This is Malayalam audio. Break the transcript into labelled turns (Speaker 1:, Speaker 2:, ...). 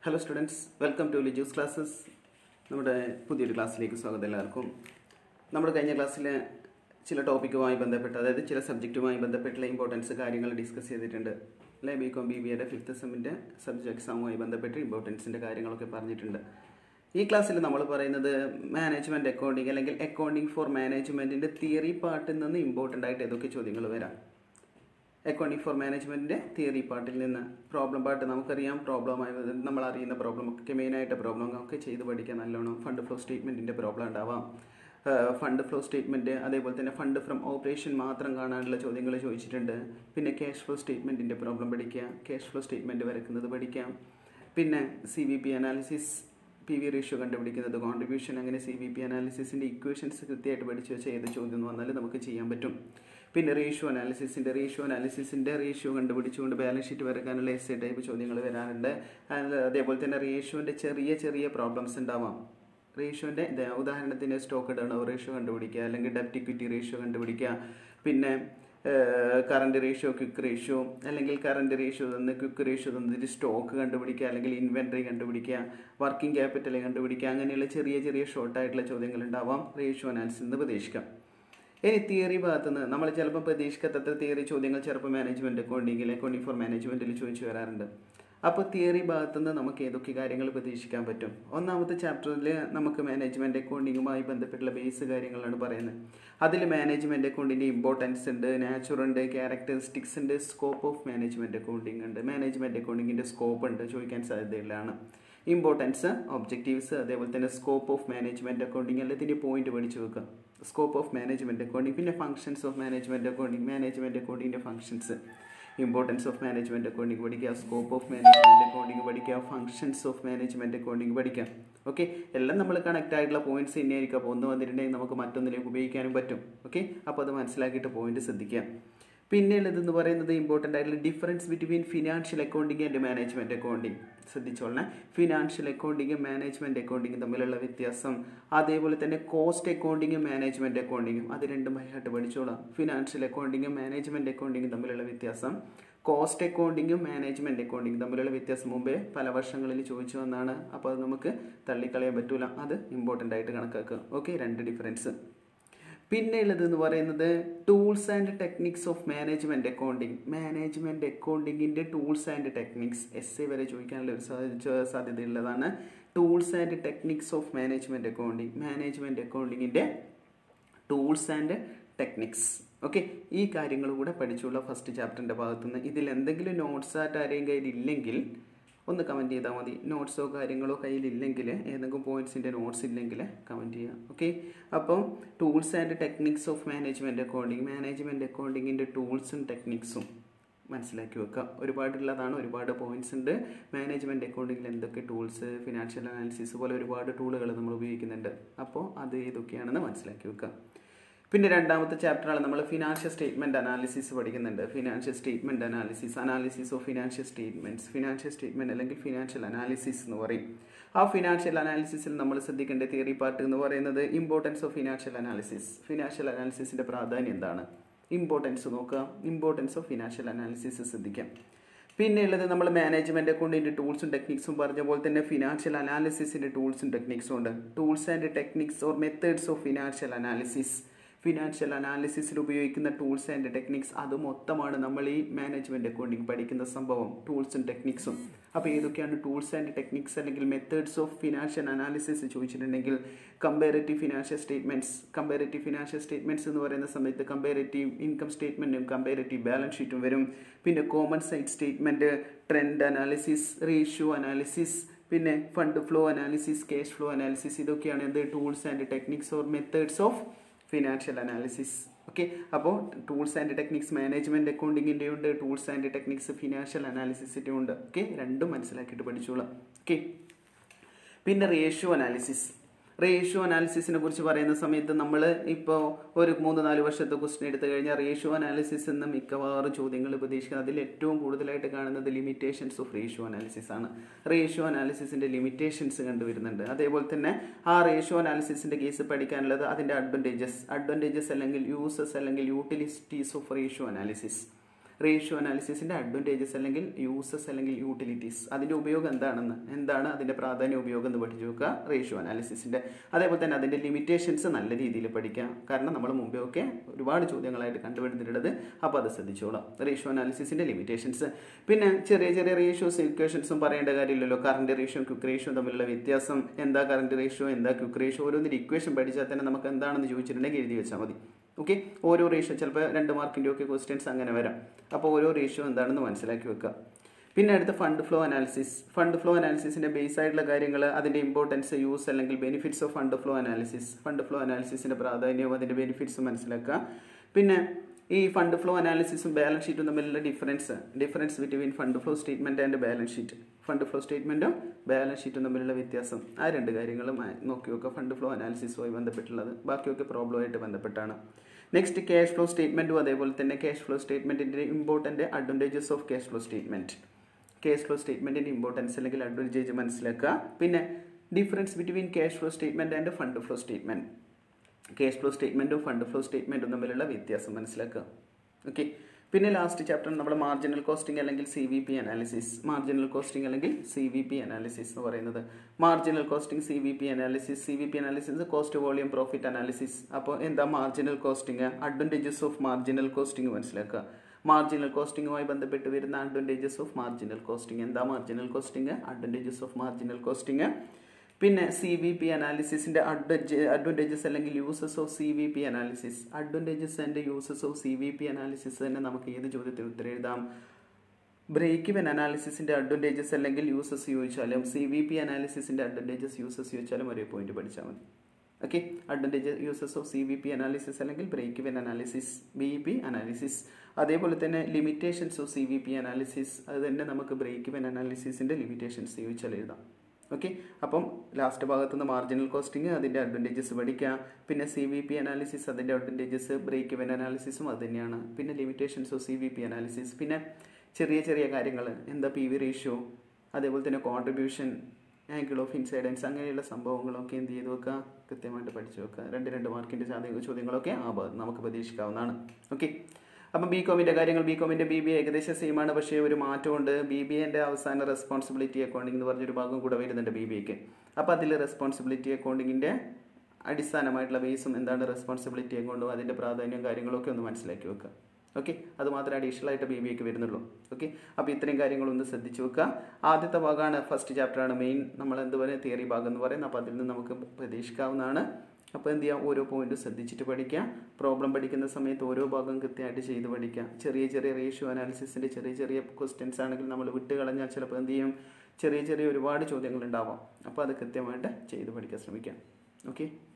Speaker 1: hello students welcome to Lijo's classes നമ്മുടെ പുതിയൊരു ക്ലാസ്സിലേക്ക് സ്വാഗതം എല്ലാവർക്കും നമ്മുടെ കഴിഞ്ഞ ക്ലാസ്സിൽ ചില ടോപ്പിക്കുമായി ബന്ധപ്പെട്ട് അതായത് ചില സബ്ജക്റ്റുമായി ബന്ധപ്പെട്ടുള്ള ഇമ്പോർട്ടൻസ് കാര്യങ്ങൾ ഡിസ്കസ് ചെയ്തിട്ടുണ്ട് അല്ലെ ബി കോം ബി ബി എയുടെ ഫിഫ്ത്ത് സെമ്മിൻ്റെ സബ്ജക്ട് എക്സാമുമായി ബന്ധപ്പെട്ട് ഇമ്പോർട്ടൻസിൻ്റെ കാര്യങ്ങളൊക്കെ പറഞ്ഞിട്ടുണ്ട് ഈ ക്ലാസ്സിൽ നമ്മൾ പറയുന്നത് മാനേജ്മെൻറ്റ് അക്കൗണ്ടിങ് അല്ലെങ്കിൽ അക്കൗണ്ടിങ് ഫോർ മാനേജ്മെൻറ്റിൻ്റെ തിയറി പാർട്ടിൽ നിന്ന് ഇമ്പോർട്ടൻ്റ് ആയിട്ട് ഏതൊക്കെ ചോദ്യങ്ങൾ വരാം അക്കൗണ്ടിങ് ഫോർ മാനേജ്മെൻറ്റിൻ്റെ തിയറി പാർട്ടിൽ നിന്ന് പ്രോബ്ലം പാർട്ട് നമുക്കറിയാം പ്രോബ്ലമായി നമ്മൾ അറിയുന്ന പ്രോബ്ലം ഒക്കെ മെയിനായിട്ട് പ്രോബ്ലം ഒക്കെ ചെയ്ത് പഠിക്കാൻ നല്ലോണം ഫണ്ട് ഫ്ലോ സ്റ്റേറ്റ്മെൻറ്റിൻ്റെ പ്രോബ്ലം ഉണ്ടാവാം ഫണ്ട് ഫ്ലോ സ്റ്റേറ്റ്മെൻറ്റ് അതേപോലെ തന്നെ ഫണ്ട് ഫ്രം ഓപ്പറേഷൻ മാത്രം കാണാനുള്ള ചോദ്യങ്ങൾ ചോദിച്ചിട്ടുണ്ട് പിന്നെ ക്യാഷ് ഫ്ലോ സ്റ്റേറ്റ്മെൻറ്റിൻ്റെ പ്രോബ്ലം പഠിക്കുക ക്യാഷ് ഫ്ലോ സ്റ്റേറ്റ്മെൻറ്റ് വരയ്ക്കുന്നത് പഠിക്കാം പിന്നെ C V P analysis P V ratio കണ്ടുപിടിക്കുന്നത് കോൺട്രിബ്യൂഷൻ അങ്ങനെ സി വി പി അനാലിസിസിൻ്റെ ഇക്വേഷൻസ് കൃത്യമായിട്ട് പഠിച്ചു വെച്ചാൽ ഏത് ചോദ്യം എന്ന് വന്നാലും നമുക്ക് ചെയ്യാൻ പറ്റും പിന്നെ റേഷ്യോ അനാലിസിസിൻ്റെ റേഷ്യോ അനാലിസിസിൻ്റെ റേഷ്യോ കണ്ടുപിടിച്ചുകൊണ്ട് ബാലൻസ് ഷീറ്റ് വരക്കാനുള്ള എസ് എ ടൈപ്പ് ചോദ്യങ്ങൾ വരാറുണ്ട് അത് അതേപോലെ തന്നെ റേഷ്യോൻ്റെ ചെറിയ ചെറിയ പ്രോബ്ലംസ് ഉണ്ടാവാം റേഷ്യോൻ്റെ ഉദാഹരണത്തിന് സ്റ്റോക്ക് ടേൺ ഓവർ റേഷ്യോ കണ്ടുപിടിക്കുക അല്ലെങ്കിൽ ഡെപ്റ്റ് ഇക്വിറ്റി റേഷ്യോ കണ്ടുപിടിക്കുക പിന്നെ കറണ്ട് റേഷ്യോ ക്വിക്ക് റേഷ്യോ അല്ലെങ്കിൽ കറണ്ട് റേഷ്യോ തന്ന് ക്വിക്ക് റേഷ്യോ തന്നിട്ട് സ്റ്റോക്ക് കണ്ടുപിടിക്കുക അല്ലെങ്കിൽ ഇൻവെൻട്രി കണ്ടുപിടിക്കുക വർക്കിംഗ് ക്യാപിറ്റൽ കണ്ടുപിടിക്കുക അങ്ങനെയുള്ള ചെറിയ ചെറിയ ഷോർട്ടായിട്ടുള്ള ചോദ്യങ്ങൾ ഉണ്ടാവാം റേഷ്യോ അനാലിസിസ് എന്ന് പ്രതീക്ഷിക്കാം ഇനി തിയറി ഭാഗത്ത് നിന്ന് നമ്മൾ ചിലപ്പോൾ പ്രതീക്ഷിക്കാത്ത തിയറി ചോദ്യങ്ങൾ ചിലപ്പോൾ മാനേജ്മെൻറ്റ് അക്കൗണ്ടിങ്ങിൽ അക്കൗണ്ടിങ് ഫോർ മാനേജ്മെൻറ്റിൽ ചോദിച്ചു വരാറുണ്ട് അപ്പോൾ തിയറി ഭാഗത്തു നിന്ന് നമുക്ക് ഏതൊക്കെ കാര്യങ്ങൾ പ്രതീക്ഷിക്കാൻ പറ്റും ഒന്നാമത്തെ ചാപ്റ്ററിൽ നമുക്ക് മാനേജ്മെൻറ്റ് അക്കൗണ്ടിങ്ങുമായി ബന്ധപ്പെട്ടുള്ള ബേസ് കാര്യങ്ങളാണ് പറയുന്നത് അതിൽ മാനേജ്മെൻറ്റ് അക്കൗണ്ടിൻ്റെ ഇമ്പോർട്ടൻസ് ഉണ്ട് നാച്ചുറൽ ഉണ്ട് ക്യാരക്ടറിസ്റ്റിക്സ് ഉണ്ട് സ്കോപ്പ് ഓഫ് മാനേജ്മെൻറ്റ് അക്കൗണ്ടിങ് ഉണ്ട് മാനേജ്മെൻറ്റ് അക്കൗണ്ടിങ്ങിൻ്റെ സ്കോപ്പ് ഉണ്ട് ചോദിക്കാൻ സാധ്യതയുള്ളതാണ് ഇമ്പോർട്ടൻസ് ഒബ്ജക്റ്റീവ്സ് അതേപോലെ തന്നെ സ്കോപ്പ് ഓഫ് മാനേജ്മെൻറ്റ് അക്കൗണ്ടിങ് എല്ലാത്തിൻ്റെ പോയിന്റ് പഠിച്ചു വെക്കുക സ്കോപ്പ് ഓഫ് മാനേജ്മെൻറ്റ് അക്കൗണ്ടിങ് പിന്നെ functions of management accounting management അക്കൗണ്ടിങ്ങിൻ്റെ functions importance of management accounting പഠിക്കുക സ്കോപ്പ് ഓഫ് മാനേജ്മെൻറ്റ് അക്കൗണ്ടിങ് പഠിക്കുക ഫംഗ്ഷൻസ് ഓഫ് മാനേജ്മെൻറ്റ് അക്കൗണ്ടിങ് പഠിക്കാം ഓക്കെ എല്ലാം നമ്മൾ കണക്റ്റ് ആയിട്ടുള്ള പോയിന്റ്സ് തന്നെയായിരിക്കും അപ്പോൾ ഒന്ന് വന്നിട്ടുണ്ടെങ്കിൽ നമുക്ക് മറ്റൊന്നിലേക്ക് ഉപയോഗിക്കാനും പറ്റും ഓക്കെ അപ്പോൾ അത് മനസ്സിലാക്കിയിട്ട് പോയിന്റ് ശ്രദ്ധിക്കുക പിന്നെയുള്ളതെന്ന് പറയുന്നത് ഇമ്പോർട്ടൻ്റ് ആയിട്ടുള്ള difference between financial accounting and management accounting ശ്രദ്ധിച്ചോളണം ഫിനാൻഷ്യൽ അക്കൗണ്ടിങ്ങും മാനേജ്മെൻറ്റ് അക്കൗണ്ടിങ്ങും തമ്മിലുള്ള വ്യത്യാസം അതേപോലെ തന്നെ കോസ്റ്റ് അക്കൗണ്ടിങ്ങും മാനേജ്മെൻറ്റ് അക്കൗണ്ടിങ്ങും അത് രണ്ടും ആയിട്ട് പഠിച്ചോളാം ഫിനാൻഷ്യൽ അക്കൗണ്ടിങ്ങും മാനേജ്മെൻറ്റ് അക്കൗണ്ടിങ്ങും തമ്മിലുള്ള വ്യത്യാസം കോസ്റ്റ് അക്കൗണ്ടിങ്ങും മാനേജ്മെൻറ്റ് അക്കൗണ്ടിങ്ങും തമ്മിലുള്ള വ്യത്യാസം മുമ്പേ പല വർഷങ്ങളിൽ ചോദിച്ചു വന്നാണ് അപ്പോൾ അത് നമുക്ക് തള്ളിക്കളയാൻ പറ്റൂല അത് ഇമ്പോർട്ടൻ്റ് ആയിട്ട് കണക്കാക്കുക ഓക്കെ രണ്ട് ഡിഫറൻസ് പിന്നെ ഉള്ളത് എന്ന് പറയുന്നത് tools and techniques of management accounting management അക്കൗണ്ടിങ്ങിൻ്റെ tools and techniques S A വരെ ചോദിക്കാനുള്ള ഒരു സാധ്യതയുള്ളതാണ് tools and techniques of management accounting management അക്കൗണ്ടിങ്ങിൻ്റെ ടൂൾസ് ആൻഡ് ടെക്നിക്സ് ഓക്കെ ഈ കാര്യങ്ങൾ കൂടെ പഠിച്ചുള്ള ഫസ്റ്റ് ചാപ്റ്ററിൻ്റെ ഭാഗത്തുനിന്ന് ഇതിൽ എന്തെങ്കിലും നോട്ട്സ് ആയിട്ട് ആരെയും കയ്യിൽ ഇല്ലെങ്കിൽ ഒന്ന് കമൻറ്റ് ചെയ്താൽ മതി നോട്ട്സോ കാര്യങ്ങളോ കയ്യിലില്ലെങ്കിൽ ഏതെങ്കിലും പോയിന്റ്സിൻ്റെ നോട്ട്സ് ഇല്ലെങ്കിൽ കമൻറ്റ് ചെയ്യുക ഓക്കെ അപ്പം tools and techniques of management accounting management അക്കൗണ്ടിങ്ങിൻ്റെ ടൂൾസും ടെക്നിക്സും മനസ്സിലാക്കി വെക്കുക ഒരുപാടുള്ളതാണ് ഒരുപാട് പോയിന്റ്സ് ഉണ്ട് മാനേജ്മെൻറ്റ് അക്കൗണ്ടിങ്ങിൽ എന്തൊക്കെ ടൂൾസ് ഫിനാൻഷ്യൽ അനാലിസിസ് പോലെ ഒരുപാട് ടൂളുകൾ നമ്മൾ ഉപയോഗിക്കുന്നുണ്ട് അപ്പോൾ അത് ഏതൊക്കെയാണെന്ന് മനസ്സിലാക്കി വെക്കുക പിന്നെ രണ്ടാമത്തെ ചാപ്റ്ററാണ് നമ്മൾ ഫിനാൻഷ്യൽ സ്റ്റേറ്റ്മെൻറ്റ് അനാലിസിസ് പഠിക്കുന്നുണ്ട് financial statement analysis analysis of financial statements financial statement അല്ലെങ്കിൽ ഫിനാൻഷ്യൽ അനാലിസിസ് എന്ന് പറയും ആ ഫിനാൻഷ്യൽ അനാലിസിസിൽ നമ്മൾ ശ്രദ്ധിക്കേണ്ട തിയറി പാർട്ട് എന്ന് പറയുന്നത് importance of financial analysis financial അനാലിസിസിൻ്റെ പ്രാധാന്യം എന്താണ് ഇമ്പോർട്ടൻസ് നോക്കുക ഇമ്പോർട്ടൻസ് ഓഫ് ഫിനാൻഷ്യൽ അനാലിസിസ് ശ്രദ്ധിക്കാം പിന്നെ ഉള്ളത് നമ്മൾ മാനേജ്മെന്റ് അക്കൗണ്ടിന്റെ ടൂൾസും ടെക്നിക്സും പറഞ്ഞ പോലെ തന്നെ ഫിനാൻഷ്യൽ അനാലിസിസിന്റെ ടൂൾസും ടെക്നിക്സും ഉണ്ട് tools and techniques or methods of financial analysis financial അനാലിസിസിൽ ഉപയോഗിക്കുന്ന ടൂൾസ് ആൻഡ് ടെക്നിക്സ് അത് മൊത്തമാണ് നമ്മൾ ഈ മാനേജ്മെൻറ്റ് അക്കൗണ്ടിങ് പഠിക്കുന്ന സംഭവം ടൂൾസും ടെക്നിക്സും അപ്പോൾ ഏതൊക്കെയാണ് ടൂൾസ് ആൻഡ് ടെക്നിക്സ് അല്ലെങ്കിൽ മെത്തേഡ്സ് ഓഫ് ഫിനാൻഷ്യൽ അനാലിസിസ് ചോദിച്ചിട്ടുണ്ടെങ്കിൽ comparative financial statements comparative financial statements എന്ന് പറയുന്ന സമയത്ത് കമ്പാരറ്റീവ് ഇൻകം സ്റ്റേറ്റ്മെൻറ്റും കമ്പാരറ്റീവ് ബാലൻസ് ഷീറ്റും വരും പിന്നെ common size statement trend analysis ratio analysis പിന്നെ fund flow analysis cash flow analysis ഇതൊക്കെയാണ് എന്ത് tools and techniques or methods of financial analysis okay അപ്പോൾ ടൂൾസ് ആൻഡ് ടെക്നിക്സ് മാനേജ്മെൻറ്റ് അക്കൗണ്ടിങ്ങിൻ്റെ ഉണ്ട് ടൂൾസ് ആൻഡ് ടെക്നിക്സ് ഫിനാൻഷ്യൽ അനാലിസിസിൻ്റെ ഉണ്ട് ഓക്കെ രണ്ടും മനസ്സിലാക്കിയിട്ട് പഠിച്ചോളാം ഓക്കെ പിന്നെ റേഷ്യോ അനാലിസിസ് റേഷ്യോ അനാലിസിസിനെ കുറിച്ച് പറയുന്ന സമയത്ത് നമ്മൾ ഇപ്പോൾ ഒരു മൂന്ന് നാല് വർഷത്തെ ക്വസ്റ്റ്യൻ എടുത്തു കഴിഞ്ഞാൽ റേഷ്യോ അനാലിസിസ് എന്ന മിക്കവാറും ചോദ്യങ്ങൾ പ്രതീക്ഷിക്കുന്നത് അതിൽ ഏറ്റവും കൂടുതലായിട്ട് കാണുന്നത് ലിമിറ്റേഷൻസ് ഓഫ് റേഷ്യോ അനാലിസിസ് ആണ് റേഷ്യോ അനാലിസിസിന്റെ ലിമിറ്റേഷൻസ് കണ്ടുവരുന്നുണ്ട് അതേപോലെ തന്നെ ആ റേഷ്യോ അനാലിസിസിന്റെ കേസ് പഠിക്കാനുള്ളത് അതിന്റെ അഡ്വാൻറ്റേജസ് അഡ്വാൻറ്റേജസ് അല്ലെങ്കിൽ യൂസസ് അല്ലെങ്കിൽ utilities of ratio analysis ratio അനാലിസിസിൻ്റെ അഡ്വാൻറ്റേജസ് അല്ലെങ്കിൽ യൂസസ് അല്ലെങ്കിൽ യൂട്ടിലിറ്റീസ് അതിൻ്റെ ഉപയോഗം എന്താണെന്ന് എന്താണ് അതിൻ്റെ പ്രാധാന്യ ഉപയോഗം എന്ന് പഠിച്ചു നോക്കുക റേഷ്യോ അനാലിസിസിൻ്റെ അതേപോലെ തന്നെ അതിൻ്റെ ലിമിറ്റേഷൻസ് നല്ല രീതിയിൽ പഠിക്കാം കാരണം നമ്മൾ മുമ്പേ ഒക്കെ ഒരുപാട് ചോദ്യങ്ങളായിട്ട് കണ്ടുപിടുത്തിട്ടുള്ളത് അപ്പോൾ അത് ശ്രദ്ധിച്ചോളാം റേഷ്യോ അനാലിസിസിൻ്റെ ലിമിറ്റേഷൻസ് പിന്നെ ചെറിയ ചെറിയ റേഷ്യോസ് ഇക്വേഷൻസും പറയേണ്ട കാര്യമില്ലല്ലോ കറണ്ട് റേഷ്യോ ക്വിക്ക് റേഷ്യോ തമ്മിലുള്ള വ്യത്യാസം എന്താ കറണ്ട് റേഷ്യോ എന്താ ക്വിക്ക് റേഷ്യോ ഓരോന്നിൻ്റെ ഇക്വേഷൻ പഠിച്ചാൽ തന്നെ നമുക്ക് എന്താണെന്ന് ചോദിച്ചിട്ടുണ്ടെങ്കിൽ എഴുതി വെച്ചാൽ മതി ഓക്കെ ഓരോ റേഷ്യോ ചിലപ്പോൾ രണ്ട് മാർക്കിൻ്റെ ഒക്കെ ക്വസ്റ്റ്യൻസ് അങ്ങനെ വരാം അപ്പോൾ ഓരോ റേഷ്യോ എന്താണെന്ന് മനസ്സിലാക്കി വെക്കുക പിന്നെ അടുത്ത fund flow analysis fund flow അനാലിസിസിന്റെ ബേസ് ആയിട്ടുള്ള കാര്യങ്ങൾ അതിന്റെ ഇമ്പോർട്ടൻസ് യൂസ് അല്ലെങ്കിൽ benefits of fund flow analysis fund flow അനാലിസിസിന്റെ പ്രാധാന്യവും അതിന്റെ ബെനിഫിറ്റ്സും മനസ്സിലാക്കുക പിന്നെ ഈ ഫണ്ട് ഫ്ലോ അനാലിസിസും ബാലൻസ് ഷീറ്റും തമ്മിലുള്ള difference difference between fund flow statement and balance sheet fund flow സ്റ്റേറ്റ്മെന്റും ബാലൻസ് ഷീറ്റും തമ്മിലുള്ള വ്യത്യാസം ആ രണ്ട് കാര്യങ്ങളും നോക്കി നോക്കുക ഫണ്ട് ഫ്ലോ അനാലിസിസുമായി ബന്ധപ്പെട്ടുള്ളത് ബാക്കിയൊക്കെ പ്രോബ്ലമായിട്ട് ബന്ധപ്പെട്ടാണ് നെക്സ്റ്റ് ക്യാഷ് ഫ്ലോ സ്റ്റേറ്റ്മെന്റും അതേപോലെ തന്നെ ക്യാഷ് ഫ്ലോ സ്റ്റേറ്റ്മെന്റിന്റെ important advantages of cash flow statement cash flow സ്റ്റേറ്റ്മെന്റിന്റെ ഇമ്പോർട്ടൻസ് അല്ലെങ്കിൽ അഡ്വാൻറ്റേജ് മനസ്സിലാക്കുക പിന്നെ difference between cash flow statement and fund flow statement cash flow സ്റ്റേറ്റ്മെന്റും ഫണ്ട് ഫ്ലോ സ്റ്റേറ്റ്മെന്റും തമ്മിലുള്ള വ്യത്യാസം മനസ്സിലാക്കുക ഓക്കെ പിന്നെ ലാസ്റ്റ് ചാപ്റ്റർ നമ്മുടെ മാർജിനൽ കോസ്റ്റിംഗ് അല്ലെങ്കിൽ C V P analysis marginal costing അല്ലെങ്കിൽ സി വി പി അനാലിസിസ് എന്ന് പറയുന്നത് marginal costing C V P analysis C V P analysis cost volume profit analysis അപ്പോൾ എന്താ marginal costing advantages of marginal costing മനസ്സിലാക്കുക മാർജിനൽ കോസ്റ്റിംഗുമായി ബന്ധപ്പെട്ട് വരുന്ന അഡ്വാൻറ്റേജസ് ഓഫ് മാർജിനൽ കോസ്റ്റിംഗ് എന്താ marginal costing advantages of marginal costing പിന്നെ സി വി പി അനാലിസിസിന്റെ അഡ്വാൻറ്റേജസ് അല്ലെങ്കിൽ uses of C V P analysis advantages and uses of C V P analysis തന്നെ നമുക്ക് ഏത് ചോദ്യത്തിന് ഉത്തരം എഴുതാം ബ്രേക്ക് ഇവൻ അനാലിസിസിന്റെ അഡ്വാൻറ്റേജസ് അല്ലെങ്കിൽ യൂസസ് ചോദിച്ചാലും സി വി പി അനാലിസിസിന്റെ അഡ്വാൻറ്റേജസ് യൂസസ് ചോദിച്ചാലും ഒരേ പോയിന്റ് പഠിച്ചാൽ മതി okay advantage uses of C V P analysis അല്ലെങ്കിൽ break even analysis B P analysis അതേപോലെ തന്നെ limitations of C V P analysis അത് തന്നെ നമുക്ക് ബ്രേക്ക് ഇവൻ അനാലിസിസിന്റെ ലിമിറ്റേഷൻസ് ചോദിച്ചാൽ എഴുതാം ഓക്കെ അപ്പം ലാസ്റ്റ് ഭാഗത്തുനിന്ന് മാർജിനൽ കോസ്റ്റിംഗ് അതിൻ്റെ അഡ്വാൻറ്റേജസ് പഠിക്കാം പിന്നെ സി വി പി അനാലിസിസ് അതിൻ്റെ അഡ്വാൻറ്റേജസ് ബ്രേക്ക് ഇവൻ അനാലിസിസും അത് തന്നെയാണ് പിന്നെ limitations of C V P analysis പിന്നെ ചെറിയ ചെറിയ കാര്യങ്ങൾ എന്താ പി വി റേഷ്യോ അതേപോലെ തന്നെ കോൺട്രിബ്യൂഷൻ ആംഗിൾ ഓഫ് ഇൻസൈഡൻസ് അങ്ങനെയുള്ള സംഭവങ്ങളൊക്കെ എന്ത് ചെയ്ത് വെക്കുക കൃത്യമായിട്ട് പഠിച്ചു വെക്കുക രണ്ട് രണ്ട് മാർക്കിൻ്റെ ചോദ്യങ്ങളൊക്കെ ആ ഭാഗത്ത് നമുക്ക് പ്രതീക്ഷിക്കാവുന്നതാണ് ഓക്കെ അപ്പം ബി കോമിൻ്റെ കാര്യങ്ങൾ ബി കോമിൻ്റെ ബി ബി ഏകദേശം സെയിം ആണ് പക്ഷേ ഒരു മാറ്റമുണ്ട് ബി ബി എൻ്റെ അവസാന റെസ്പോൺസിബിലിറ്റി അക്കൗണ്ടിംഗ് എന്ന് പറഞ്ഞൊരു ഭാഗം കൂടെ വരുന്നുണ്ട് ബി ബി എക്ക് അപ്പോൾ അതിൽ റെസ്പോൺസിബിലിറ്റി അക്കൗണ്ടിങ്ങിൻ്റെ അടിസ്ഥാനമായിട്ടുള്ള ബേസും എന്താണ് റെസ്പോൺസിബിലിറ്റി അക്കൗണ്ടും അതിൻ്റെ പ്രാധാന്യവും കാര്യങ്ങളൊക്കെ ഒന്ന് മനസ്സിലാക്കി വെക്കുക ഓക്കെ അത് മാത്രമേ അഡീഷണൽ ആയിട്ട് ബി ബി എക്ക് വരുന്നുള്ളൂ ഓക്കെ അപ്പോൾ ഇത്രയും കാര്യങ്ങളൊന്ന് ശ്രദ്ധിച്ചു വെക്കുക ആദ്യത്തെ ഭാഗമാണ് ഫസ്റ്റ് ചാപ്റ്ററാണ് മെയിൻ നമ്മൾ എന്ത് പറയുക തിയറി ഭാഗം എന്ന് പറയുന്നത് അപ്പോൾ അതിൽ നിന്ന് നമുക്ക് പ്രതീക്ഷിക്കാവുന്നതാണ് അപ്പോൾ എന്ത് ചെയ്യുക ഓരോ പോയിന്റും ശ്രദ്ധിച്ചിട്ട് പഠിക്കുക പ്രോബ്ലം പഠിക്കുന്ന സമയത്ത് ഓരോ ഭാഗം കൃത്യമായിട്ട് ചെയ്ത് പഠിക്കുക ചെറിയ ചെറിയ റേഷ്യോ അനാലിസിസിൻ്റെ ചെറിയ ചെറിയ ക്വസ്റ്റ്യൻസ് ആണെങ്കിൽ നമ്മൾ വിട്ട് കളഞ്ഞാൽ ചിലപ്പോൾ എന്ത് ചെയ്യും ചെറിയ ചെറിയ ഒരുപാട് ചോദ്യങ്ങൾ ഉണ്ടാവാം അപ്പോൾ അത് കൃത്യമായിട്ട് ചെയ്ത് പഠിക്കാൻ ശ്രമിക്കാം ഓക്കെ